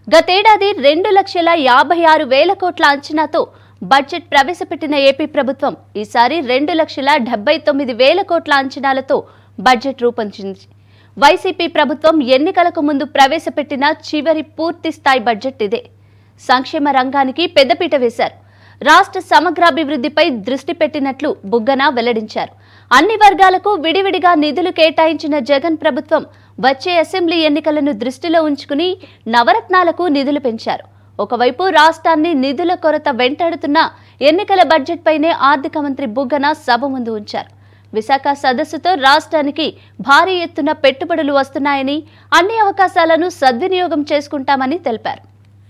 గతేడాది రెండు లక్షల యాభై ఆరు వేల కోట్ల అంచనాతో బడ్జెట్ ప్రవేశపెట్టిన ఏపీ ప్రభుత్వం ఈసారి రెండు లక్షల డెబ్బై తొమ్మిది వేల కోట్ల అంచనాలతో బడ్జెట్ రూపొందించింది వైసీపీ ప్రభుత్వం ఎన్నికలకు ముందు ప్రవేశపెట్టిన చివరి పూర్తి స్థాయి బడ్జెట్ ఇదే సంక్షేమ రంగానికి పెద్దపీట వేశారు రాష్ట్ర సమగ్రాభివృద్ధిపై దృష్టి పెట్టినట్లు బుగ్గన వెల్లడించారు అన్ని వర్గాలకు విడివిడిగా నిధులు కేటాయించిన జగన్ ప్రభుత్వం వచ్చే అసెంబ్లీ ఎన్నికలను దృష్టిలో ఉంచుకుని నవరత్నాలకు నిధులు పెంచారు ఒకవైపు రాష్ట్రాన్ని నిధుల కొరత వెంటాడుతున్న ఎన్నికల బడ్జెట్ పైనే ఆర్థిక మంత్రి బుగ్గన సభ ముందు ఉంచారు విశాఖ సదస్సుతో రాష్ట్రానికి భారీ ఎత్తున పెట్టుబడులు వస్తున్నాయని అన్ని అవకాశాలను సద్వినియోగం చేసుకుంటామని తెలిపారు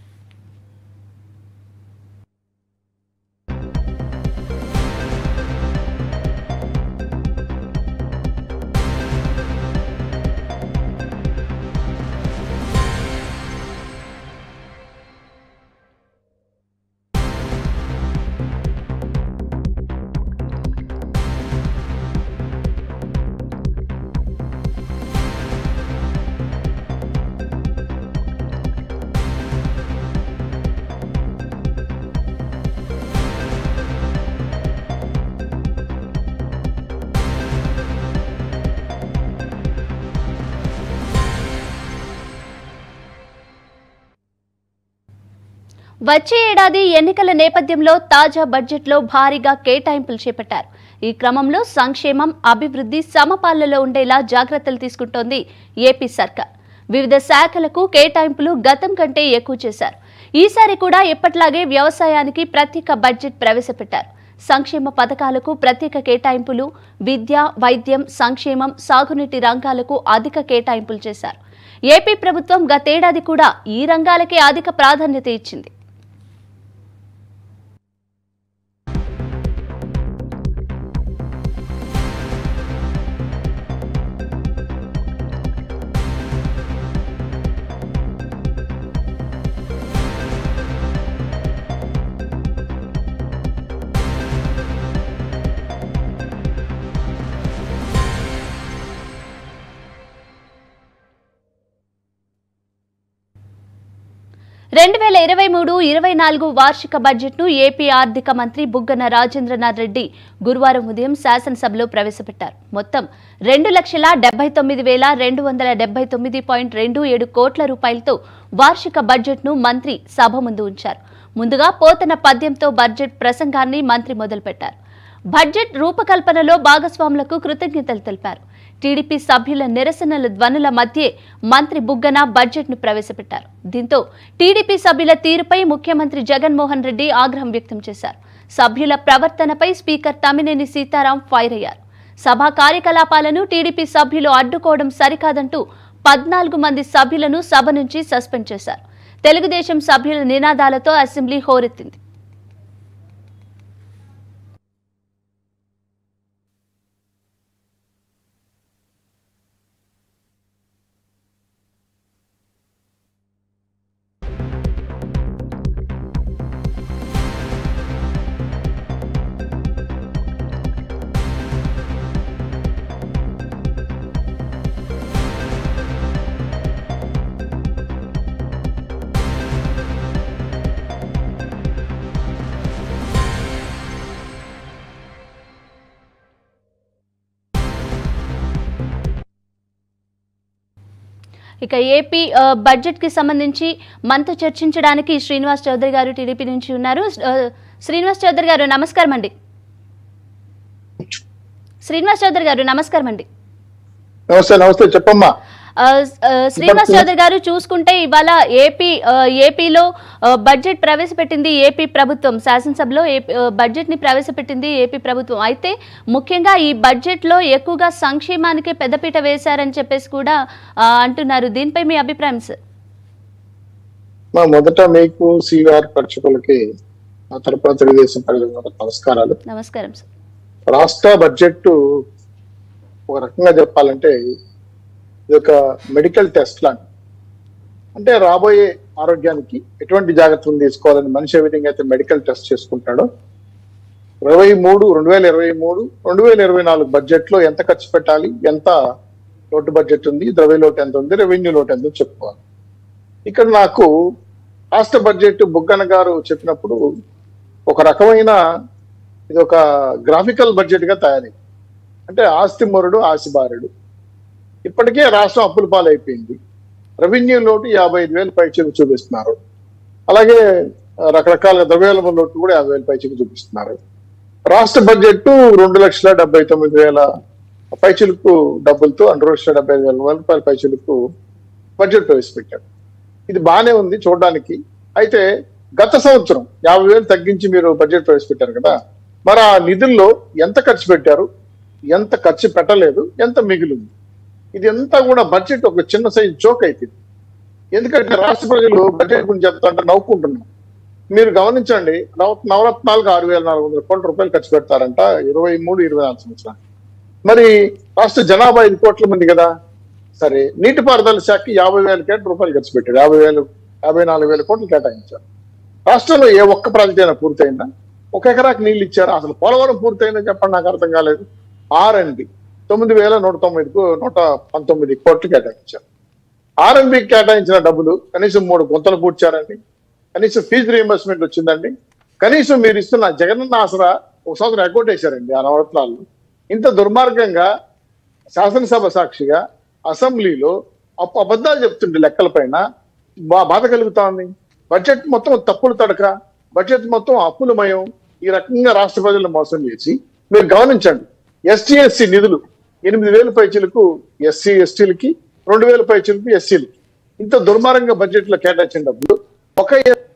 వచ్చే ఏడాది ఎన్నికల నేపథ్యంలో తాజా బడ్జెట్లో భారీగా కేటాయింపులు చేపట్టారు ఈ క్రమంలో సంక్షేమం అభివృద్ధి సమపాలలో ఉండేలా జాగ్రత్తలు తీసుకుంటోంది ఏపీ సర్కార్ వివిధ శాఖలకు కేటాయింపులు గతం కంటే ఎక్కువ చేశారు ఈసారి కూడా ఎప్పట్లాగే వ్యవసాయానికి ప్రత్యేక బడ్జెట్ ప్రవేశపెట్టారు సంక్షేమ పథకాలకు ప్రత్యేక కేటాయింపులు విద్య వైద్యం సంక్షేమం సాగునీటి రంగాలకు అధిక కేటాయింపులు చేశారు ఏపీ ప్రభుత్వం గతేడాది కూడా ఈ రంగాలకే అధిక ప్రాధాన్యత ఇచ్చింది రెండు వేల ఇరవై మూడు ఇరవై నాలుగు వార్షిక బడ్జెట్ను ఏపీ ఆర్థిక మంత్రి బుగ్గన రాజేంద్రనాథ్ రెడ్డి గురువారం ఉదయం శాసనసభలో ప్రవేశపెట్టారు మొత్తం రెండు లక్షల డెబ్బై తొమ్మిది వేల రెండు వందల డెబ్బై తొమ్మిది పాయింట్ రెండు ఏడు కోట్ల రూపాయలతో వార్షిక బడ్జెట్ను మంత్రి సభ ముందు ఉంచారు ముందుగా పోతన పద్యంతో బడ్జెట్ ప్రసంగాన్ని మంత్రి మొదలుపెట్టారు బడ్జెట్ రూపకల్పనలో భాగస్వాములకు కృతజ్ఞతలు తెలిపారు టీడీపీ సభ్యుల నిరసనల ధ్వనుల మధ్యే మంత్రి బుగ్గన బడ్జెట్ను ప్రవేశపెట్టారు దీంతో టీడీపీ సభ్యుల తీరుపై ముఖ్యమంత్రి జగన్మోహన్ రెడ్డి ఆగ్రహం వ్యక్తం చేశారు సభ్యుల ప్రవర్తనపై స్పీకర్ తమ్మినేని సీతారాం ఫైర్ అయ్యారు సభా కార్యకలాపాలను టీడీపీ సభ్యులు అడ్డుకోవడం సరికాదంటూ పద్నాలుగు మంది సభ్యులను సభ నుంచి సస్పెండ్ చేశారు తెలుగుదేశం సభ్యుల నినాదాలతో అసెంబ్లీ హోరెత్తింది ఇక ఏపీ ఆ, బడ్జెట్ కి సంబంధించి మనతో చర్చించడానికి శ్రీనివాస్ చౌదరి గారు టీడీపీ నుంచి ఉన్నారు ఆ, శ్రీనివాస్ చౌదరి గారు నమస్కారం అండి శ్రీనివాస్ చౌదరి గారు నమస్కారం అండి నమస్తే నమస్తే చెప్పమ్మా ఆ, ఆ, శ్రీనివాస్ చౌదరి గారు చూసుకుంటే ఇవాళ ఏపీ ఆ, ఏపీలో ఆ, బడ్జెట్ ప్రవేశపెట్టింది ఏపీ ప్రభుత్వం శాసనసభలో ఏపీ- ఆ, బడ్జెట్ ని ప్రవేశపెట్టింది ఏపీ ప్రభుత్వం అయితే ముఖ్యంగా ఈ బడ్జెట్ లో ఎక్కువగా సంక్షేమానికి పెద్దపీట వేశారని చెప్పేసి కూడా ఆ, అంటున్నారు దీనిపై మీ అభిప్రాయం సార్ మా మొదట మీకు సిఆర్ ప్రేక్షకులకి ఆ తరపున తెలుగుదేశం ప్రజలకు నమస్కారాలు నమస్కారం సార్ రాష్ట్ర బడ్జెట్ ఒక రకంగా చెప్పాలంటే ఇది ఒక మెడికల్ టెస్ట్ లాంటి అంటే రాబోయే ఆరోగ్యానికి ఎటువంటి జాగ్రత్తలు తీసుకోవాలని మనిషి ఏ విధంగా అయితే మెడికల్ టెస్ట్ చేసుకుంటాడో ఇరవై మూడు రెండు వేల ఇరవై మూడు రెండు వేల ఇరవై నాలుగు బడ్జెట్ లో ఎంత ఖర్చు పెట్టాలి ఎంత లోటు బడ్జెట్ ఉంది ద్రవ్య లోటు ఎంత ఉంది రెవెన్యూ లోటు ఎంత ఉంది చెప్పుకోవాలి ఇక్కడ నాకు రాష్ట్ర బడ్జెట్ బుగ్గన గారు చెప్పినప్పుడు ఒక రకమైన ఇది ఒక గ్రాఫికల్ బడ్జెట్ గా తయారైంది అంటే ఆస్తి మొరుడు ఆశిబారుడు ఇప్పటికే రాష్ట్రం అప్పుల పాలైపోయింది రెవెన్యూ లోటు యాభై ఐదు వేలు పైచీలు చూపిస్తున్నారు అలాగే ఆ, రకరకాల ద్రవ్యోల్బణ లోటు కూడా యాభై వేల పైచీలు చూపిస్తున్నారు రాష్ట్ర బడ్జెట్ రెండు లక్షల డెబ్బై తొమ్మిది వేల పైచీలకు డబ్బులతో రెండు లక్షల డెబ్బై ఐదు వేల రూపాయల పైచీలకు బడ్జెట్ ప్రవేశపెట్టారు ఇది బాగానే ఉంది చూడడానికి అయితే గత సంవత్సరం యాభై వేలు తగ్గించి మీరు బడ్జెట్ ప్రవేశపెట్టారు కదా మరి ఆ నిధుల్లో ఎంత ఖర్చు పెట్టారు ఎంత ఖర్చు పెట్టలేదు ఎంత మిగిలింది ఇది అంతా కూడా బడ్జెట్ ఒక చిన్న సైజు జోక్ అయిపోయింది ఎందుకంటే రాష్ట్ర ప్రజలు బడ్జెట్ గురించి చెప్తుంటే నవ్వుకుంటున్నారు మీరు గమనించండి నవ- నవరత్నాలకు ఆరు వేల నాలుగు వందల కోట్ల రూపాయలు ఖర్చు పెడతారంట ఇరవై మూడు ఇరవై నాలుగు సంవత్సరాలు మరి రాష్ట్ర జనాభా ఐదు కోట్ల మంది కదా సరే నీటిపారుదల శాఖకి యాభై వేల కోట్ల రూపాయలు ఖర్చు పెట్టారు యాభై వేలు యాభై నాలుగు వేల కోట్లు కేటాయించారు రాష్ట్రంలో ఏ ఒక్క ప్రాజెక్ట్ అయినా పూర్తయిందా ఒక ఎకరాకి నీళ్ళు ఇచ్చారు అసలు పోలవరం పూర్తయిందని చెప్పండి నాకు అర్థం కాలేదు ఆర్ఎండి తొమ్మిది వేల నూట తొమ్మిది కో- నూట పంతొమ్మిది కోట్లు కేటాయించారు ఆర్ఎంబి కేటాయించిన డబ్బులు కనీసం మూడు గుంతలు పూడ్చారండి కనీసం ఫీజు రియంబర్స్మెంట్ వచ్చిందండి కనీసం మీరు ఇస్తున్న జగనన్న ఆసరా ఒక సంవత్సరం అకౌంట్ వేశారండి ఆ నవరత్నాలు ఇంత దుర్మార్గంగా శాసనసభ సాక్షిగా అసెంబ్లీలో అప్పు అబద్ధాలు చెప్తుండే లెక్కల పైన బా బాధ కలుగుతా ఉంది బడ్జెట్ మొత్తం తప్పులు తడక బడ్జెట్ మొత్తం అప్పులమయం ఈ రకంగా రాష్ట్ర ప్రజలను మోసం చేసి మీరు గమనించండి ఎస్టీ ఎస్సీ నిధులు ఎనిమిది వేల పైచీలకు ఎస్సీ ఎస్టీలకి రెండు వేల పైచీలకు ఎస్సీలకి ఇంత దుర్మార్గంగా బడ్జెట్ లో కేటాయించిన డబ్బులు ఒక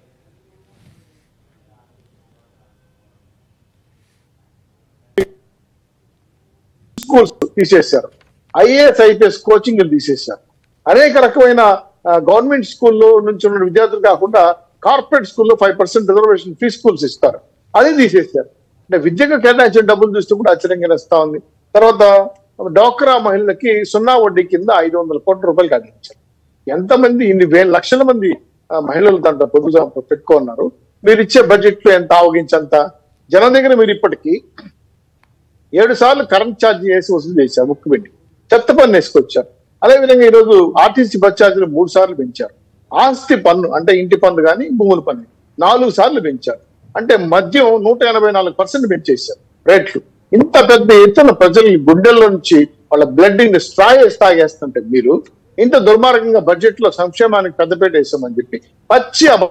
స్కూల్స్ తీసేశారు ఐఏఎస్ ఐపీఎస్ కోచింగ్ తీసేశారు అనేక రకమైన గవర్నమెంట్ స్కూల్లో నుంచి ఉన్న విద్యార్థులు కాకుండా కార్పొరేట్ స్కూల్లో five percent reservation fee schools ఇస్తారు అది తీసేశారు అంటే విద్యకు కేటాయించిన డబ్బులు చూస్తూ కూడా ఆశ్చర్యంగా ఇస్తా ఉంది తర్వాత డాక్రా మహిళలకి సున్నా వడ్డీ కింద ఐదు వందల కోట్ల రూపాయలు కేటాయించారు ఎంతమంది ఇన్ని వేల లక్షల మంది ఆ, మహిళలు దాంట్లో పొదుపు జమ పెట్టుకున్నారు మీరు ఇచ్చే బడ్జెట్ లో ఎంత ఆవగించంత జనం దగ్గర మీరు ఇప్పటికీ ఏడు సార్లు కరెంట్ ఛార్జ్ చేసి వసూలు చేశారు ముక్కు పెట్టి చెత్త పన్ను వేసుకొచ్చారు అదేవిధంగా ఈరోజు ఆర్టీసీ బస్ ఛార్జీలు మూడు సార్లు పెంచారు ఆస్తి పన్ను అంటే ఇంటి పన్ను కానీ భూముల పన్ను నాలుగు సార్లు పెంచారు అంటే మద్యం నూట ఎనభై నాలుగు పర్సెంట్ పెంచేశారు రేట్లు ఇంత పెద్ద ఎత్తున ప్రజల్ని గుండెల్లో నుంచి వాళ్ళ బ్లడ్ ని స్ట్రా వేసి తాగేస్తుంటే మీరు ఇంత దుర్మార్గంగా బడ్జెట్ లో సంక్షేమానికి పెద్దపేట వేసామని చెప్పి పచ్చి అబ-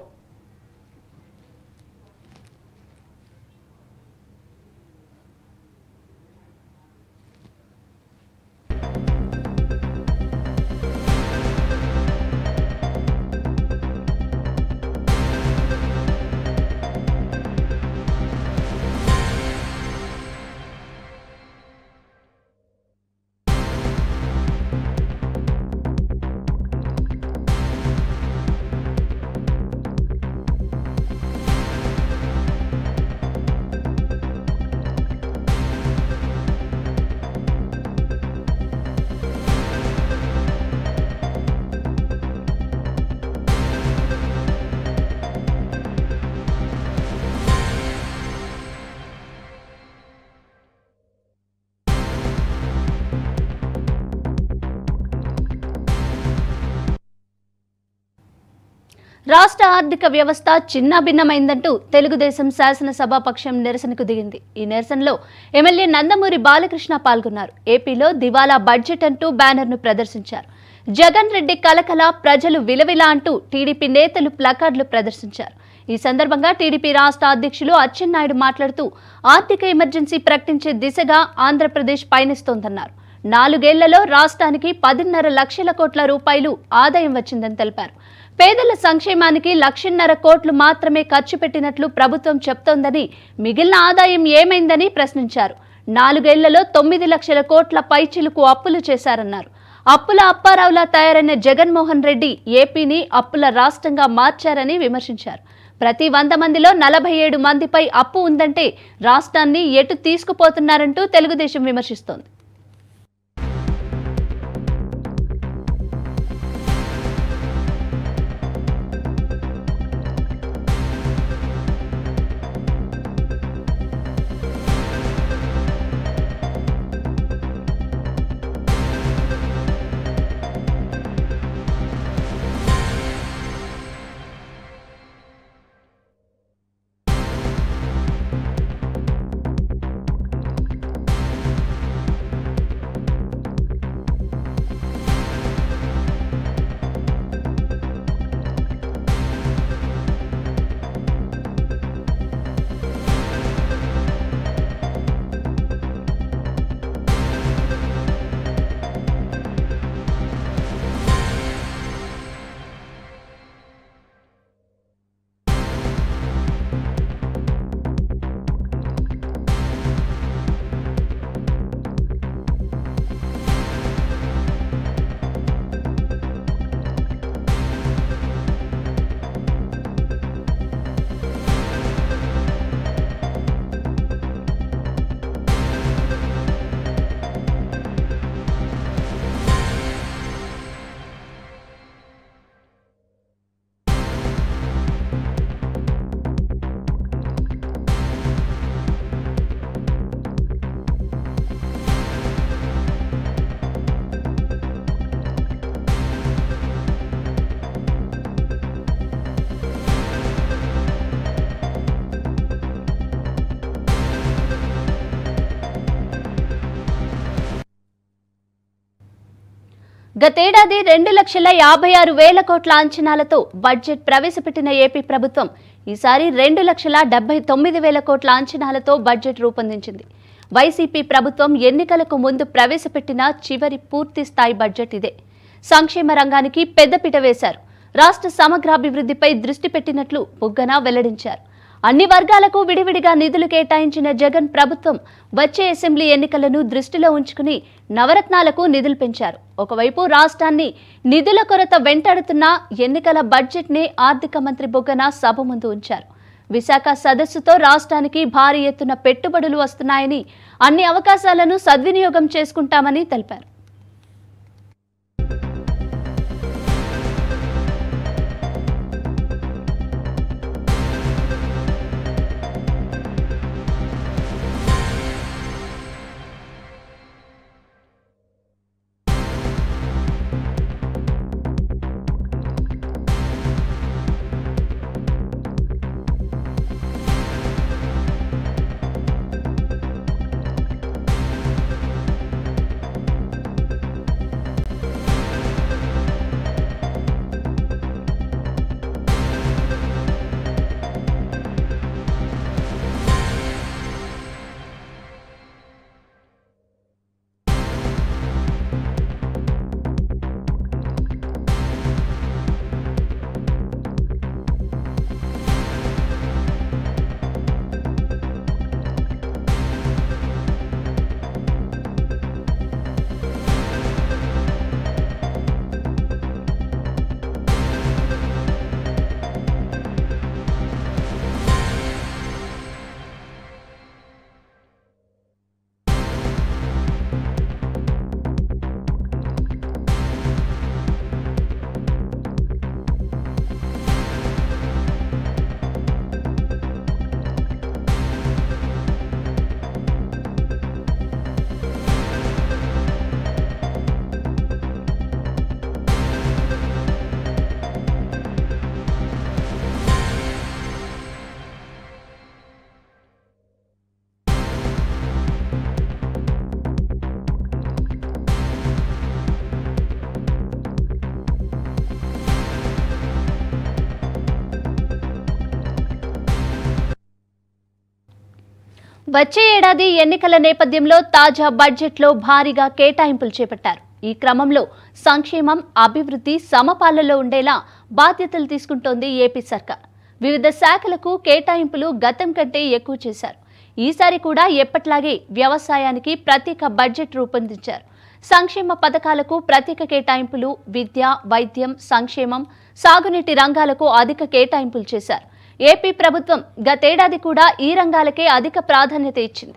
రాష్ట్ర ఆర్థిక వ్యవస్థ చిన్నాభిన్నమైందంటూ తెలుగుదేశం శాసనసభాపక్షం నిరసనకు దిగింది ఈ నిరసనలో ఎమ్మెల్యే నందమూరి బాలకృష్ణ పాల్గొన్నారు ఏపీలో దివాలా బడ్జెట్ అంటూ బ్యానర్ను ప్రదర్శించారు జగన్ రెడ్డి కలకల ప్రజలు విలవిల అంటూ టీడీపీ నేతలు ప్లకార్డులు ప్రదర్శించారు ఈ సందర్భంగా టీడీపీ రాష్ట్ర అధ్యక్షులు అచ్చెన్నాయుడు మాట్లాడుతూ ఆర్థిక ఎమర్జెన్సీ ప్రకటించే దిశగా ఆంధ్రప్రదేశ్ పయనిస్తోందన్నారు నాలుగేళ్లలో రాష్ట్రానికి పదిన్నర లక్షల కోట్ల రూపాయలు ఆదాయం వచ్చిందని తెలిపారు పేదల సంక్షేమానికి లక్షన్నర కోట్లు మాత్రమే ఖర్చు పెట్టినట్లు ప్రభుత్వం చెప్తోందని మిగిలిన ఆదాయం ఏమైందని ప్రశ్నించారు నాలుగేళ్లలో తొమ్మిది లక్షల కోట్ల పైచిలుకు అప్పులు చేశారన్నారు అప్పుల అప్పారావులా తయారైన జగన్మోహన్ రెడ్డి ఏపీని అప్పుల రాష్ట్రంగా మార్చారని విమర్శించారు ప్రతి వంద మందిలో నలభై ఏడు మందిపై అప్పు ఉందంటే రాష్ట్రాన్ని ఎటు తీసుకుపోతున్నారంటూ తెలుగుదేశం విమర్శిస్తోంది గతేడాది రెండు లక్షల యాభై ఆరు వేల కోట్ల అంచనాలతో బడ్జెట్ ప్రవేశపెట్టిన ఏపీ ప్రభుత్వం ఈసారి రెండు లక్షల డెబ్బై తొమ్మిది వేల కోట్ల అంచనాలతో బడ్జెట్ రూపొందించింది వైసీపీ ప్రభుత్వం ఎన్నికలకు ముందు ప్రవేశపెట్టిన చివరి పూర్తి స్థాయి బడ్జెట్ ఇదే సంక్షేమ రంగానికి పెద్దపీట వేశారు రాష్ట్ర సమగ్రాభివృద్ధిపై దృష్టి పెట్టినట్లు బుగ్గన వెల్లడించారు అన్ని వర్గాలకు విడివిడిగా నిధులు కేటాయించిన జగన్ ప్రభుత్వం వచ్చే అసెంబ్లీ ఎన్నికలను దృష్టిలో ఉంచుకుని నవరత్నాలకు నిధులు పెంచారు ఒకవైపు రాష్ట్రాన్ని నిధుల కొరత వెంటాడుతున్న ఎన్నికల బడ్జెట్నే ఆర్థిక మంత్రి బుగ్గన సభ ముందు ఉంచారు విశాఖ సదస్సుతో రాష్ట్రానికి భారీ ఎత్తున పెట్టుబడులు వస్తున్నాయని అన్ని అవకాశాలను సద్వినియోగం చేసుకుంటామని తెలిపారు వచ్చే ఏడాది ఎన్నికల నేపథ్యంలో తాజా బడ్జెట్లో భారీగా కేటాయింపులు చేపట్టారు ఈ క్రమంలో సంక్షేమం అభివృద్ధి సమపాలలో ఉండేలా బాధ్యతలు తీసుకుంటోంది ఏపీ సర్కార్ వివిధ శాఖలకు కేటాయింపులు గతం కంటే ఎక్కువ చేశారు ఈసారి కూడా ఎప్పట్లాగే వ్యవసాయానికి ప్రత్యేక బడ్జెట్ రూపొందించారు సంక్షేమ పథకాలకు ప్రత్యేక కేటాయింపులు విద్య వైద్యం సంక్షేమం సాగునీటి రంగాలకు అధిక కేటాయింపులు చేశారు ఏపీ ప్రభుత్వం గతేడాది కూడా ఈ రంగాలకే అధిక ప్రాధాన్యత ఇచ్చింది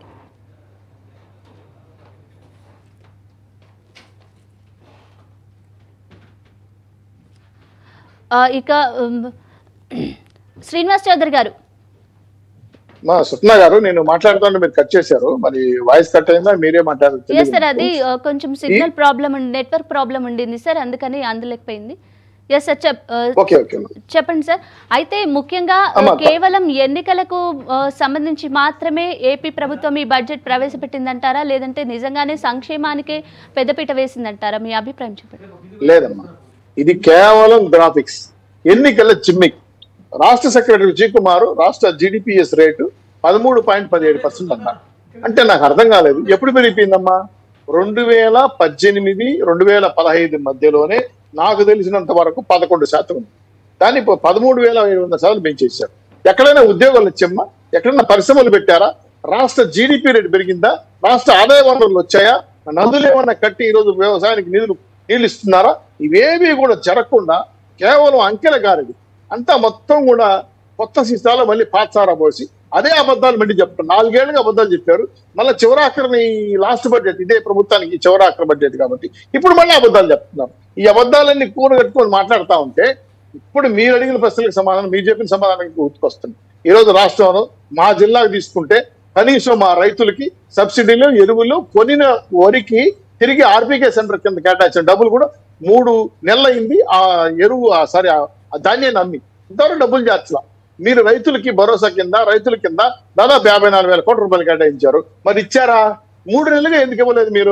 ఆ, ఇక ఉమ్, శ్రీనివాస్ చౌదరి గారు మా స్వప్న గారు నేను మాట్లాడుతుంటే మీరు కట్ చేశారు మరి వాయిస్ కట్ అయిందా మీరే మాట్లాడారు ఎస్ సార్ అది ఆ, కొంచెం సిగ్నల్ ప్రాబ్లం నెట్వర్క్ ప్రాబ్లం ఉండింది సార్ అందుకని అందలేకపోయింది ఎస్ సార్ చెప్ ఆ, ఓకే ఓకే చెప్పండి సార్ అయితే ముఖ్యంగా ఆ, అమ్మా. కేవలం ఎన్నికలకు ఆ, సంబంధించి మాత్రమే ఏపీ ప్రభుత్వం ఈ బడ్జెట్ ప్రవేశపెట్టిందంటారా లేదంటే నిజంగానే సంక్షేమానికే పెద్దపీట వేసిందంటారా మీ అభిప్రాయం చెప్పండి లేదమ్మా ఇది కేవలం గ్రాఫిక్స్ ఎన్నికల చిమ్మిక్ రాష్ట్ర సెక్రటరీ విజయ్ కుమార్ రాష్ట్ర జిడిపిఎస్ రేటు పదమూడు పాయింట్ పదిహేడు పర్సెంట్ అన్నారు అంటే నాకు అర్థం కాలేదు ఎప్పుడు పెరిగిపోయిందమ్మా రెండు వేల పద్దెనిమిది రెండు వేల పదహైదు మధ్యలోనే నాకు తెలిసినంత వరకు పదకొండు శాతం ఉంది దాన్ని ఇప్పుడు పదమూడు వేల ఐదు వందల శాతం పెంచేశారు ఎక్కడైనా ఉద్యోగాలు వచ్చామ్మా ఎక్కడైనా పరిశ్రమలు పెట్టారా రాష్ట్ర జీడిపి రేటు పెరిగిందా రాష్ట్ర ఆదాయ వనరులు వచ్చాయా నదులు ఏమన్నా కట్టి ఈరోజు వ్యవసాయానికి నిధులు నీళ్ళు ఇస్తున్నారా ఇవేవి కూడా జరగకుండా కేవలం అంకెల గారిది అంతా మొత్తం కూడా కొత్త సీసాలో మళ్ళీ పాత్సారా పోసి అదే అబద్ధాలు మళ్ళీ చెప్తారు నాలుగేళ్లుగా అబద్ధాలు చెప్పారు మళ్ళీ చివరాఖరిని లాస్ట్ బడ్జెట్ ఇదే ప్రభుత్వానికి చివరాఖరి బడ్జెట్ కాబట్టి ఇప్పుడు మళ్ళీ అబద్ధాలు చెప్తున్నారు ఈ అబద్ధాలన్నీ కూర కట్టుకొని మాట్లాడుతూ ఉంటే ఇప్పుడు మీరు అడిగిన ప్రశ్నలకు సమాధానం మీరు చెప్పిన సమాధానం గుర్తుకొస్తుంది ఈ రోజు రాష్ట్రంలో మా జిల్లాకు తీసుకుంటే కనీసం మా రైతులకి సబ్సిడీలు ఎరువులు కొనిన వరికి తిరిగి ఆర్బీకే సెంటర్ కింద కేటాయించిన డబ్బులు కూడా మూడు నెలలు అయింది ఆ ఎరువు ఆ సారీ ఆ ధాన్యాన్ని అమ్మి ఇంతవరకు డబ్బులు చేర్చలా మీరు రైతులకి భరోసా కింద రైతుల కింద దాదాపు యాభై నాలుగు వేల కోట్ల రూపాయలు కేటాయించారు మరి ఇచ్చారా మూడు నెలలుగా ఎందుకు ఇవ్వలేదు మీరు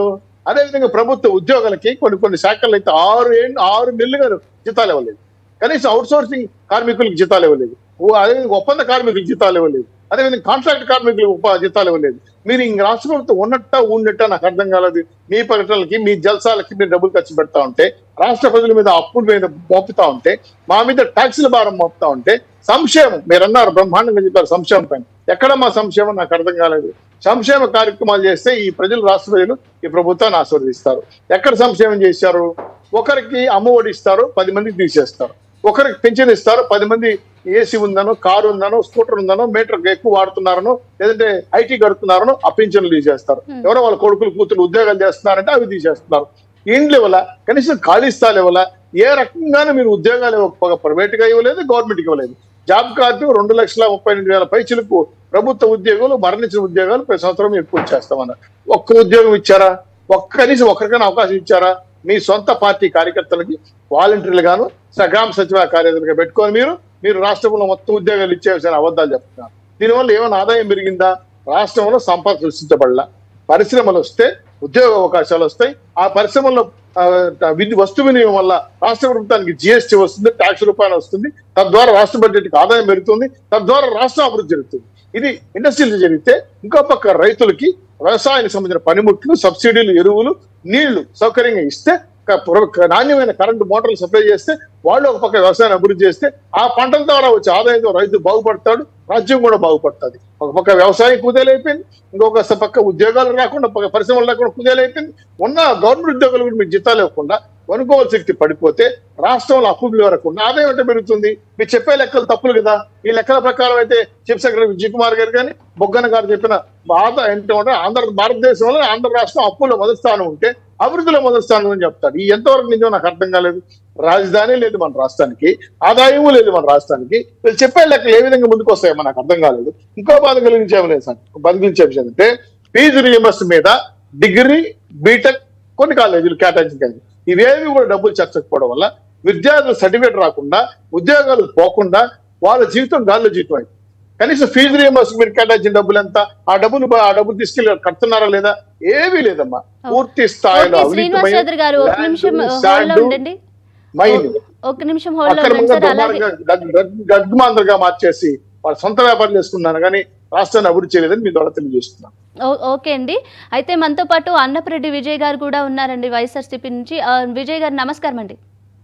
అదేవిధంగా ప్రభుత్వ ఉద్యోగులకి కొన్ని కొన్ని శాఖల్లో అయితే ఆరు ఏళ్ళు ఆరు నెలలుగా జీతాలు ఇవ్వలేదు కనీసం అవుట్ సోర్సింగ్ కార్మికులకు జీతాలు ఇవ్వలేదు ఓ- అదేవిధంగా ఒప్పంద కార్మికులకు జీతాలు ఇవ్వలేదు అదేవిధంగా కాంట్రాక్ట్ కార్మికులకు ఉప జీతాలు ఇవ్వలేదు మీరు ఇంక రాష్ట్ర ప్రభుత్వం ఉన్నట్ట ఉన్నట్ట నాకు అర్థం కాలేదు మీ ప్రకటనలకి మీ జల్సాలకి మీరు డబ్బులు ఖర్చు పెడతా ఉంటే రాష్ట్ర ప్రజల మీద అప్పుల మీద మోపుతా ఉంటే మా మీద ట్యాక్సుల భారం మోపుతా ఉంటే సంక్షేమం మీరు అన్నారు బ్రహ్మాండంగా చెప్పారు సంక్షేమం పైన ఎక్కడ మా సంక్షేమం నాకు అర్థం కాలేదు సంక్షేమ కార్యక్రమాలు చేస్తే ఈ ప్రజలు రాష్ట్ర ప్రజలు ఈ ప్రభుత్వాన్ని ఆస్వాదిస్తారు ఎక్కడ సంక్షేమం చేశారు ఒకరికి అమ్మఒడి ఇస్తారు పది మందికి తీసేస్తారు ఒకరికి పెన్షన్ ఇస్తారు పది మంది ఏసీ ఉందనో కారు ఉందనో స్కూటర్ ఉందనో మీటర్ ఎక్కువ వాడుతున్నారనో లేదంటే ఐటీ కడుతున్నారనో ఆ పెన్షన్లు తీసేస్తారు ఎవరో వాళ్ళ కొడుకులు కూతురు ఉద్యోగాలు చేస్తున్నారంటే అవి తీసేస్తున్నారు ఇండ్లు ఇవ్వాల కనీసం ఖాళీ స్థాలు ఇవ్వాల ఏ రకంగానూ మీరు ఉద్యోగాలు ఇవ్వకపోగా ప్రైవేట్ గా ఇవ్వలేదు గవర్నమెంట్ కి ఇవ్వలేదు జాబ్ కార్డు రెండు లక్షల ముప్పై ఎనిమిది వేల పైచులకు ప్రభుత్వ ఉద్యోగులు మరణించిన ఉద్యోగాలు ప్రతి సంవత్సరం ఎక్కువ చేస్తామన్నారు ఒక్క ఉద్యోగం ఇచ్చారా ఒక్క కనీసం ఒకరికైనా అవకాశం ఇచ్చారా మీ సొంత పార్టీ కార్యకర్తలకి వాలంటీర్లు గాను స- గ్రామ సచివాలయ కార్యదర్శిగా పెట్టుకొని మీరు మీరు రాష్ట్రంలో మొత్తం ఉద్యోగాలు ఇచ్చేసిన అబద్ధాలు చెప్తున్నారు దీనివల్ల ఏమైనా ఆదాయం పెరిగిందా రాష్ట్రంలో సంపద సృష్టించబడలా పరిశ్రమలు వస్తే ఉద్యోగ అవకాశాలు వస్తాయి ఆ పరిశ్రమల్లో ఆ, విద్యు వస్తు వినియోగం వల్ల రాష్ట్ర ప్రభుత్వానికి జిఎస్టీ వస్తుంది ట్యాక్స్ రూపాయలు వస్తుంది తద్వారా రాష్ట్ర బడ్జెట్ కి ఆదాయం పెరుగుతుంది తద్వారా రాష్ట్రం అభివృద్ధి జరుగుతుంది ఇది ఇండస్ట్రీలు జరిగితే ఇంకో పక్క రైతులకి వ్యవసాయానికి సంబంధించిన పనిముట్లు సబ్సిడీలు ఎరువులు నీళ్లు సౌకర్యంగా ఇస్తే క- పుర- క- నాణ్యమైన కరెంటు మోటార్లు సప్లై చేస్తే వాళ్ళు ఒక పక్క వ్యవసాయాన్ని అభివృద్ధి చేస్తే ఆ పంటల ద్వారా వచ్చే ఆదాయంతో రైతు బాగుపడతాడు రాజ్యం కూడా బాగుపడుతుంది ఒక పక్క వ్యవసాయం కుదేలైపోయింది ఇంకొక స- పక్క ఉద్యోగాలు రాకుండా పక్క పరిశ్రమలు రాకుండా కుదేలైపోయింది ఉన్న గవర్నమెంట్ ఉద్యోగులు కూడా మీకు జీతాలు ఇవ్వకుండా కొనుగోలు శక్తి పడిపోతే రాష్ట్రంలో అప్పులు వరకుండా ఆదాయం అంటే పెరుగుతుంది మీరు చెప్పే లెక్కలు తప్పులు కదా ఈ లెక్కల ప్రకారం అయితే చీఫ్ సెక్రటరీ విజయ్ కుమార్ గారు కానీ బొగ్గన గారు చెప్పిన బాధ ఏంటంటే ఆంధ్ర భారతదేశంలో ఆంధ్ర రాష్ట్రం అప్పుల్లో మొదటి స్థానం ఉంటే అభివృద్ధిలో మొదటి స్థానం అని చెప్తాడు ఈ ఎంతవరకు నిజం నాకు అర్థం కాలేదు రాజధాని లేదు మన రాష్ట్రానికి ఆదాయము లేదు మన రాష్ట్రానికి వీళ్ళు చెప్పే లెక్కలు ఏ విధంగా ముందుకు వస్తాయో నాకు అర్థం కాలేదు ఇంకో బాధ కలిగించే లేదు సార్ బాధ కలిగించే విషయం అంటే ఫీజు రియంబర్స్ మీద డిగ్రీ బీటెక్ కొన్ని కాలేజీలు కేటాయించాలి ఇవేవి కూడా డబ్బులు చర్చకపోవడం వల్ల విద్యార్థులు సర్టిఫికేట్ రాకుండా ఉద్యోగాలు పోకుండా వాళ్ళ జీవితం గాల్లో జీవితం అయింది కనీసం ఫీజు రియంబర్స్ మీరు కేటాయించిన డబ్బులు ఎంత ఆ డబ్బులు ఆ డబ్బులు తీసుకెళ్ళి కడుతున్నారా లేదా ఏమీ లేదమ్మా పూర్తి స్థాయిలో ఓకే, శ్రీనివాస్ చౌదరి గారు ఒక నిమిషం హోల్డ్ లో ఉండండి మైండ్ ఒక నిమిషం హోల్డ్ లో ఉండండి అక్రమంగా సార్ అలాగే దుర్మార్గంగా గగ్- గగ్- గగ్మాంతరంగా మార్చేసి వాళ్ళ సొంత వ్యాపారాలు చేసుకున్నాను కానీ రాష్ట్రాన్ని అభివృద్ధి చేయలేదని మీ ద్వారా తెలియజేస్తున్నాను ఓ- ఓకే అండి అయితే మనతో పాటు అన్నప్రెడ్డి విజయ్ గారు కూడా ఉన్నారండి వైఎస్ఆర్సీపీ నుంచి ఆ, విజయ్ గారు నమస్కారం అండి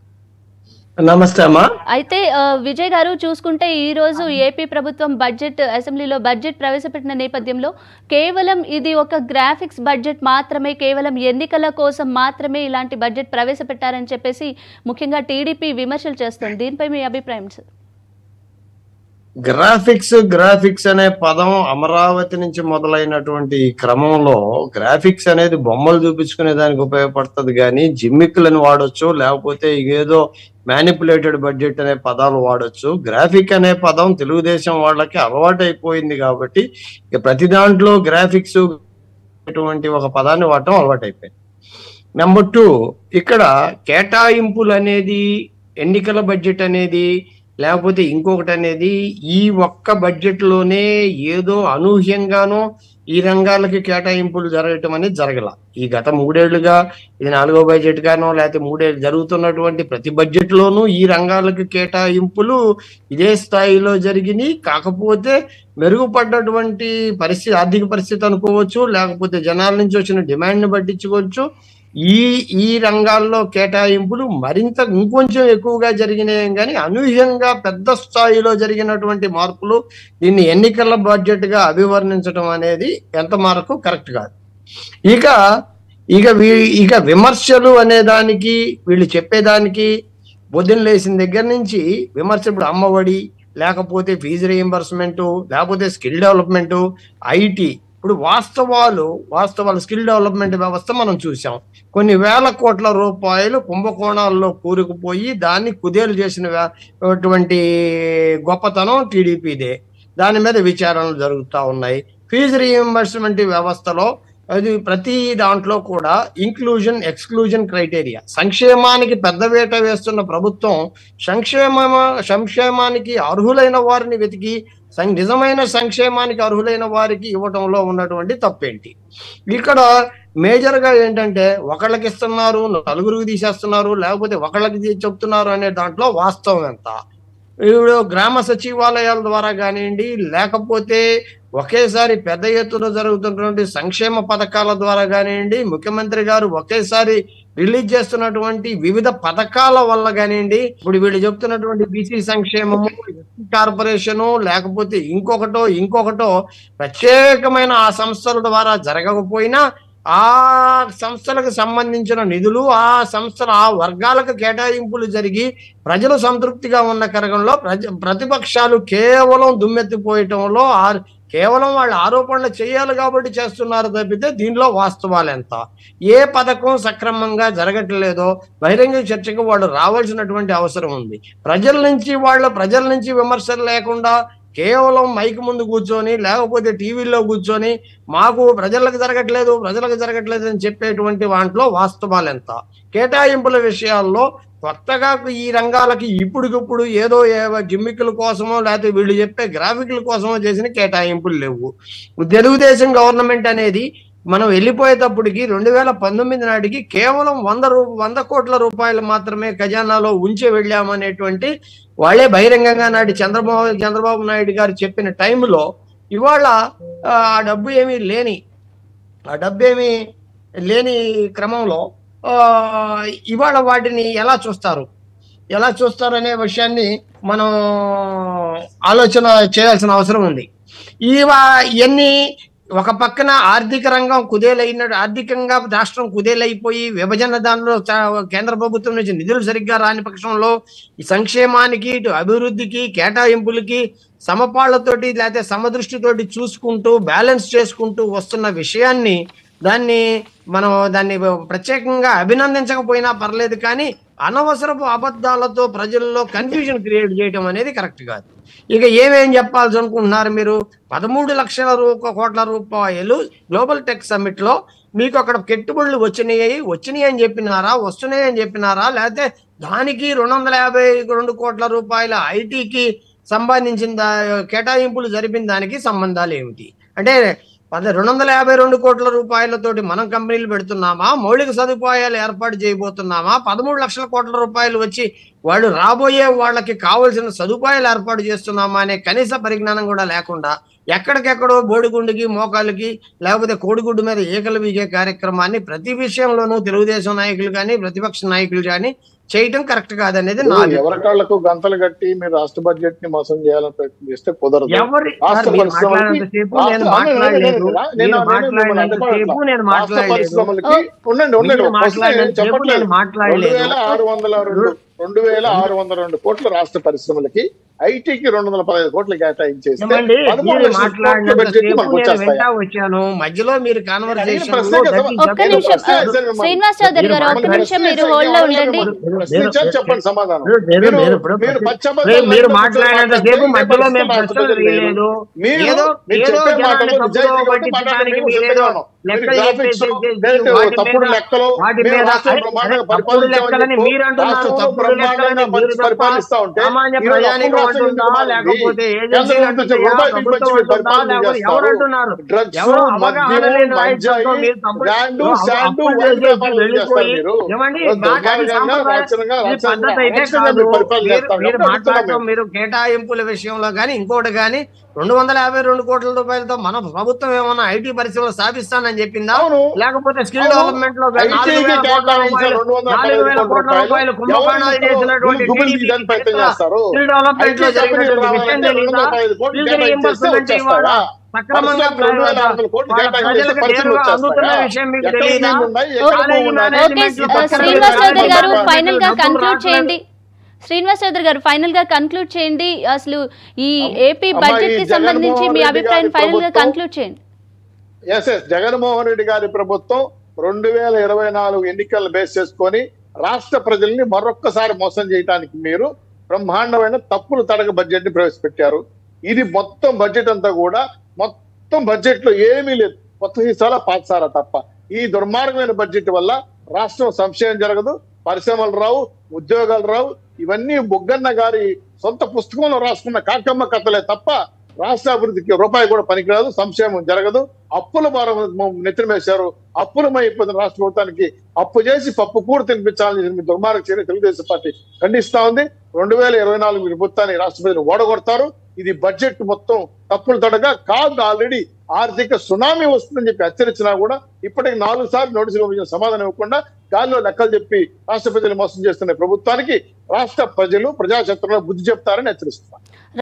నమస్తే అమ్మా అయితే ఆ, విజయ్ గారు చూసుకుంటే ఈ రోజు ఏపీ ప్రభుత్వం బడ్జెట్ అసెంబ్లీలో బడ్జెట్ ప్రవేశపెట్టిన నేపథ్యంలో కేవలం ఇది ఒక గ్రాఫిక్స్ బడ్జెట్ మాత్రమే కేవలం ఎన్నికల కోసం మాత్రమే ఇలాంటి బడ్జెట్ ప్రవేశపెట్టారని చెప్పేసి ముఖ్యంగా టీడీపీ విమర్శలు చేస్తుంది దీనిపై మీ అభిప్రాయం సార్ గ్రాఫిక్స్ గ్రాఫిక్స్ అనే పదం అమరావతి నుంచి మొదలైనటువంటి ఈ క్రమంలో గ్రాఫిక్స్ అనేది బొమ్మలు చూపించుకునే దానికి ఉపయోగపడుతుంది కానీ జిమ్మిక్కులను వాడొచ్చు లేకపోతే ఏదో మ్యానిపులేటెడ్ బడ్జెట్ అనే పదాలు వాడొచ్చు గ్రాఫిక్ అనే పదం తెలుగుదేశం వాళ్ళకి అలవాటు అయిపోయింది కాబట్టి ఇక ప్రతి దాంట్లో గ్రాఫిక్స్ అటువంటి ఒక పదాన్ని వాడటం అలవాటు అయిపోయింది నెంబర్ టూ ఇక్కడ కేటాయింపులు అనేది ఎన్నికల బడ్జెట్ అనేది లేకపోతే ఇంకొకటి అనేది ఈ ఒక్క బడ్జెట్ లోనే ఏదో అనూహ్యంగానో ఈ రంగాలకి కేటాయింపులు జరగటం అనేది జరగల ఈ గత మూడేళ్లుగా ఇది నాలుగో బడ్జెట్ గానో లేకపోతే మూడేళ్ళు జరుగుతున్నటువంటి ప్రతి బడ్జెట్ లోనూ ఈ రంగాలకు కేటాయింపులు ఇదే స్థాయిలో జరిగినాయి కాకపోతే మెరుగుపడ్డటువంటి పరిస్థితి ఆర్థిక పరిస్థితి అనుకోవచ్చు లేకపోతే జనాల నుంచి వచ్చిన డిమాండ్ ని పట్టించుకోవచ్చు ఈ ఈ రంగాల్లో కేటాయింపులు మరింత ఇంకొంచెం ఎక్కువగా జరిగినాయి కానీ అనూహ్యంగా పెద్ద స్థాయిలో జరిగినటువంటి మార్పులు దీన్ని ఎన్నికల బడ్జెట్ గా అభివర్ణించడం అనేది ఎంత మేరకు కరెక్ట్ కాదు ఇక ఇక వీ- ఇక విమర్శలు అనే దానికి వీళ్ళు చెప్పేదానికి పొద్దున్న లేచిన దగ్గర నుంచి విమర్శ ఇప్పుడు అమ్మఒడి లేకపోతే ఫీజు రీఎంబర్స్మెంట్ లేకపోతే స్కిల్ డెవలప్మెంట్ ఐటీ ఇప్పుడు వాస్తవాలు వాస్తవాలు స్కిల్ డెవలప్మెంట్ వ్యవస్థ మనం చూసాం కొన్ని వేల కోట్ల రూపాయలు కుంభకోణాల్లో కూరుకుపోయి దాన్ని కుదేలు చేసిన వ్యా- అటువంటి గొప్పతనం టీడీపీదే దాని మీద విచారణలు జరుగుతూ ఉన్నాయి ఫీజు రీఎంబర్స్మెంట్ వ్యవస్థలో అది ప్రతి దాంట్లో కూడా ఇంక్లూజన్ ఎక్స్క్లూజన్ క్రైటీరియా సంక్షేమానికి పెద్ద వేట వేస్తున్న ప్రభుత్వం సంక్షేమ సంక్షేమానికి అర్హులైన వారిని వెతికి సం- నిజమైన సంక్షేమానికి అర్హులైన వారికి ఇవ్వటంలో ఉన్నటువంటి తప్పేంటి ఇక్కడ మేజర్ గా ఏంటంటే ఒకళ్ళకి ఇస్తున్నారు నలుగురికి తీసేస్తున్నారు లేకపోతే ఒకళ్ళకి తీ- చెప్తున్నారు అనే దాంట్లో వాస్తవం ఎంత ఇప్పుడు గ్రామ సచివాలయాల ద్వారా కానివ్వండి లేకపోతే ఒకేసారి పెద్ద ఎత్తున జరుగుతున్నటువంటి సంక్షేమ పథకాల ద్వారా కానివ్వండి ముఖ్యమంత్రి గారు ఒకేసారి రిలీజ్ చేస్తున్నటువంటి వివిధ పథకాల వల్ల కానివ్వండి ఇప్పుడు వీళ్ళు చెప్తున్నటువంటి బీసీ సంక్షేమము కార్పొరేషను లేకపోతే ఇంకొకటో ఇంకొకటో ప్రత్యేకమైన ఆ సంస్థల ద్వారా జరగకపోయినా ఆ సంస్థలకు సంబంధించిన నిధులు ఆ సంస్థల ఆ వర్గాలకు కేటాయింపులు జరిగి ప్రజలు సంతృప్తిగా ఉన్న కరగంలో ప్రజ ప్రతిపక్షాలు కేవలం దుమ్మెత్తిపోయటంలో ఆ- కేవలం వాళ్ళు ఆరోపణలు చేయాలి కాబట్టి చేస్తున్నారు తప్పితే దీనిలో వాస్తవాలు ఎంత ఏ పథకం సక్రమంగా జరగట్లేదో బహిరంగ చర్చకు వాళ్ళు రావాల్సినటువంటి అవసరం ఉంది ప్రజల నుంచి వాళ్ళ ప్రజల నుంచి విమర్శలు లేకుండా కేవలం మైక్ ముందు కూర్చొని లేకపోతే టీవీలో కూర్చొని మాకు ప్రజలకు జరగట్లేదు ప్రజలకు జరగట్లేదు అని చెప్పేటువంటి వాంట్లో వాస్తవాలు ఎంత కేటాయింపుల విషయాల్లో కొత్తగా ఈ రంగాలకి ఇప్పుడికిప్పుడు ఏదో ఏ- గిమ్మిక్కుల కోసమో లేకపోతే వీళ్ళు చెప్పే గ్రాఫిక్ల కోసమో చేసిన కేటాయింపులు లేవు తెలుగుదేశం గవర్నమెంట్ అనేది మనం వెళ్ళిపోయేటప్పటికి రెండు వేల పంతొమ్మిది నాటికి కేవలం వంద రూ వంద కోట్ల రూపాయలు మాత్రమే ఖజానాలో ఉంచి వెళ్ళామనేటువంటి వాళ్ళే బహిరంగంగా నాటి చంద్రబాబు చంద్రబాబు నాయుడు గారు చెప్పిన టైంలో ఇవాళ ఆ ఆ డబ్బు ఏమీ లేని ఆ డబ్బు ఏమీ లేని క్రమంలో ఆ ఇవాళ వాటిని ఎలా చూస్తారు ఎలా చూస్తారు అనే విషయాన్ని మనం ఆలోచన చేయాల్సిన అవసరం ఉంది ఇవా ఇవన్నీ ఒక పక్కన ఆర్థిక రంగం కుదేలైన ఆర్థికంగా రాష్ట్రం కుదేలైపోయి విభజన దానిలో చా- కేంద్ర ప్రభుత్వం నుంచి నిధులు సరిగ్గా రాని పక్షంలో ఈ సంక్షేమానికి ఇటు అభివృద్ధికి కేటాయింపులకి సమపాళ్లతోటి లేకపోతే సమదృష్టితోటి చూసుకుంటూ బ్యాలెన్స్ చేసుకుంటూ వస్తున్న విషయాన్ని దాన్ని మనం దాన్ని ప్రత్యేకంగా అభినందించకపోయినా పర్లేదు కానీ అనవసరపు అబద్ధాలతో ప్రజల్లో కన్ఫ్యూజన్ క్రియేట్ చేయడం అనేది కరెక్ట్ కాదు ఇక ఏమేం చెప్పాల్సి అనుకుంటున్నారు మీరు పదమూడు లక్షల రూ కోట్ల రూపాయలు గ్లోబల్ టెక్ సమ్మిట్ లో మీకు అక్కడ పెట్టుబడులు వచ్చినాయి వచ్చినాయి అని చెప్పినారా వస్తున్నాయి అని చెప్పినారా లేకపోతే దానికి రెండు వందల యాభై రెండు కోట్ల రూపాయల ఐటీకి సంబంధించిన దా- కేటాయింపులు జరిపిన దానికి సంబంధాలు ఏమిటి అంటే పద రెండు వందల యాభై రెండు కోట్ల రూపాయలతోటి మనం కంపెనీలు పెడుతున్నామా మౌలిక సదుపాయాలు ఏర్పాటు చేయబోతున్నామా పదమూడు లక్షల కోట్ల రూపాయలు వచ్చి వాళ్ళు రాబోయే వాళ్ళకి కావాల్సిన సదుపాయాలు ఏర్పాటు చేస్తున్నామా అనే కనీస పరిజ్ఞానం కూడా లేకుండా ఎక్కడికెక్కడో బోడిగుండుకి మోకాళ్ళకి లేకపోతే కోడిగుడ్డు మీద ఏకలు బీగే కార్యక్రమాన్ని ప్రతి విషయంలోనూ తెలుగుదేశం నాయకులు కానీ ప్రతిపక్ష నాయకులు కానీ చేయటం కరెక్ట్ కాదనేది నా అభిప్రాయం. ఎవరికాళ్లకు గంతలు కట్టి మీరు రాష్ట్ర బడ్జెట్ ని మోసం చేయాలని ప్రయత్నం చేస్తే కుదరదు ఎవరి రాష్ట్ర సార్, మీరు పరిశ్రమలకి- మాట్లాడినంతసేపు నేను రాష్ట్ర- నేను- మాట్లాడలేదు నేను- నేను- మీరు నేను మిమ్మల్ని మాట్లాడినంతసేపు నేను రాష్ట్ర మాట్లాడలేదు పరిశ్రమలకి ఉండండి ఉండండి మీరు ఒక ప్రశ్న నేను మాట్లాడినంతసేపు చెప్పట్లేదు నేను మాట్లాడలేదు. రెండు వేల ఆరు వందల రెండు రెండు వేల ఆరు వందల రెండు కోట్ల రాష్ట్ర పరిశ్రమలకి ఐటీకి రెండు వందల పదహైదు కోట్లు కేటాయించేస్తే ఏమండి పదమూడు మీరు లక్షల కోట్ల బడ్జెట్ మాట్లాడినంతసేపు మనకు నేను వచ్చేస్తాయా వింటా వచ్చాను మధ్యలో మీరు కాన్వర్సేషన్ ప్రశ్నే కదా. ఒక్క నిమిషం శ్రీనివాస్ చౌదరి గారు ఒక్క నిమిషం మీరు హోల్డ్ లో ఉండండి ప్రశ్నించారు చెప్పండి సమాధానం మీరు- మీరు- మీరు- ఇప్పుడు మీరు ప్రతి- పచ్చబద్దాలు మీరు- మీరు లైన్లో మాట్లాడినంతసేపు కూర్చొని మధ్యలో మేము మాట్లాడుతున్నారు. ప్రశ్నలు వేయలేదు మీరు ఏదో మీరు ఏదో చెప్పే మాటలు జనాన్ని తప్పుదో నిజాయితీగా ఉంటే పట్టించడానికి మాట్లాడండి, మీరు మేము ఏదో సిద్ధంగా ఉన్నాం. లెక్కలు మీరు graphics, చెప్పేసి లేదంటే వాటి తప్పుడు మీద- లెక్కలు వాటి మీరు మీద రాష్ట్రం అదే- బ్రహ్మాండంగా అదే తప్పుడు లెక్కలని పరిపాలించామని మీరు అంటున్నారు, రాష్ట్రం తప్పుడు బ్రహ్మాండంగా లెక్కలని మీరు తప్ప పరిపాలిస్తా ఉంటే సామాన్య ఈ రోజు ప్రజానికి అప్పుల రాష్ట్రం అంటుందా, ఎందుకు మారింది? లేకపోతే కేంద్రం ఏజెన్సీలు నుంచి అంటున్నాయా, రూపాయి ప్రభుత్వం పంచి మీరు అంటుందా, పరిపాలన లేకపోతే చేస్తారు. ఎవరు అంటున్నారు డ్రగ్స్ ఎవరు అవగాహన మద్యం లేని గంజాయి నాయకులతో మీరు తప్పుడు- శాండు అప్పు- శాండు అప్పులు వైన్ చేసి వ్యాపారం వెళ్ళిపోయి, చేస్తారు మీరు ఏమండి, దుర్మార్గంగా, నాకు అది సంప్రదాయం- రాచరంగా, ఈ రాచరంగా, పద్ధతి అయితే రాచరంగా కాదు. మీరు పరిపాలన మీరు- చేస్తారు. మీరు కాబట్టి మాట్లాడటం అడుగుతున్నాం మీరు కేటాయింపుల విషయంలో కానీ ఇంకోటి కానీ రెండు వందల యాభై రెండు కోట్ల రూపాయలతో మన ప్రభుత్వం ఏమన్నా ఐటీ పరిశ్రమలు స్థాపిస్తానని చెప్పిందా అవును. లేకపోతే స్కిల్ అవును. డెవలప్మెంట్ లో కానీ నాలుగు ఐటీకి వేల కోట్ల కేటాయించిన రూపాయలు- రెండు వందల నాలుగు వేల పదహారు కోట్ల కోట్ల రూపాయలు రూపాయలు కుంభకోణాలు ఎవరు చేసినటువంటి గుబులు TDP తీయడానికి ప్రయత్నం ఇక్కడ చేస్తారు. స్కిల్ డెవలప్మెంట్ లో ఐటీ కంపెనీలు జరిగినటువంటి విషయం రావాలంటే రెండు తెలీదా? వందల పదహైదు కోట్లు ఫీజు కేటాయిస్తే రీయింబర్స్మెంట్ ఇవాళ వచ్చేస్తాయా? సక్రమంగా పరిశ్రమలకు రెండు వేల ఆరు వందల కోట్లు వాళ్ళ కేటాయిస్తే ప్రజలకు పరిశ్రమలు నేరుగా అందుతున్న వచ్చేస్తాయా? విషయం మీకు ఎక్కడ తెలియదా నీళ్లు ఉన్నాయి? ఎక్కడ కాలేజీ భూములు ఉన్నాయి? ఓకే మేనేజ్మెంట్ లో పక్కన శ్రీనివాస్ పెట్టాలి. చౌదరి గారు డబ్బులు ఫైనల్ గా రావట్లేదు. కన్క్లూడ్ చేయండి శ్రీనివాస్ చౌదరి గారు ఫైనల్ గా కన్క్లూడ్ చేయండి అసలు ఈ ఏపీ అమ్మా, బడ్జెట్ ఈ కి సంబంధించి మీ జగన్మోహన్ రెడ్డి అభిప్రాయం గారి ఫైనల్ గా ప్రభుత్వం- కన్క్లూడ్ చేయండి ఎస్ ఎస్ జగన్మోహన్ రెడ్డి గారి ప్రభుత్వం రెండు వేల ఇరవై నాలుగు ఎన్నికలను బేస్ చేసుకొని రాష్ట్ర ప్రజల్ని మరొక్కసారి మోసం చేయడానికి మీరు బ్రహ్మాండమైన తప్పులు తడక బడ్జెట్ ని ప్రవేశపెట్టారు ఇది మొత్తం బడ్జెట్ అంతా కూడా మొత్తం బడ్జెట్ లో ఏమీ లేదు కొత్త సీసాల పాతసారా తప్ప ఈ దుర్మార్గమైన బడ్జెట్ వల్ల రాష్ట్రం సంక్షేమం జరగదు పరిశ్రమలు రావు ఉద్యోగాలు రావు ఇవన్నీ బొగ్గన్న గారి సొంత పుస్తకంలో రాసుకున్న కాకమ్మ కథలే తప్ప రాష్ట్ర అభివృద్ధికి రూపాయి కూడా పనికిరాదు సంక్షేమం జరగదు అప్పుల భారం నెత్తిన వేశారు అప్పులమై అయిపోతున్న రాష్ట్ర ప్రభుత్వానికి అప్పు చేసి పప్పు కూర తినిపించాలని మీ దుర్మార్గ చర్య తెలుగుదేశం పార్టీ ఖండిస్తా ఉంది రెండు వేల ఇరవై నాలుగు ప్రభుత్వాన్ని రాష్ట్ర ప్రజలు ఓడగొడతారు ఇది బడ్జెట్ మొత్తం తప్పులు తడగా కాదు ఆల్రెడీ ఆర్థిక సునామీ వస్తుందని చెప్పి హెచ్చరించినా కూడా ఇప్పటికి నాలుగు సార్లు నోటీసులు పంపించిన సమాధానం ఇవ్వకుండా గాల్లో లెక్కలు చెప్పి రాష్ట్ర ప్రజలు మోసం చేస్తున్న ప్రభుత్వానికి రాష్ట్ర ప్రజలు ప్రజాక్షేత్రంలో బుద్ధి చెప్తారని హెచ్చరిస్తున్నారు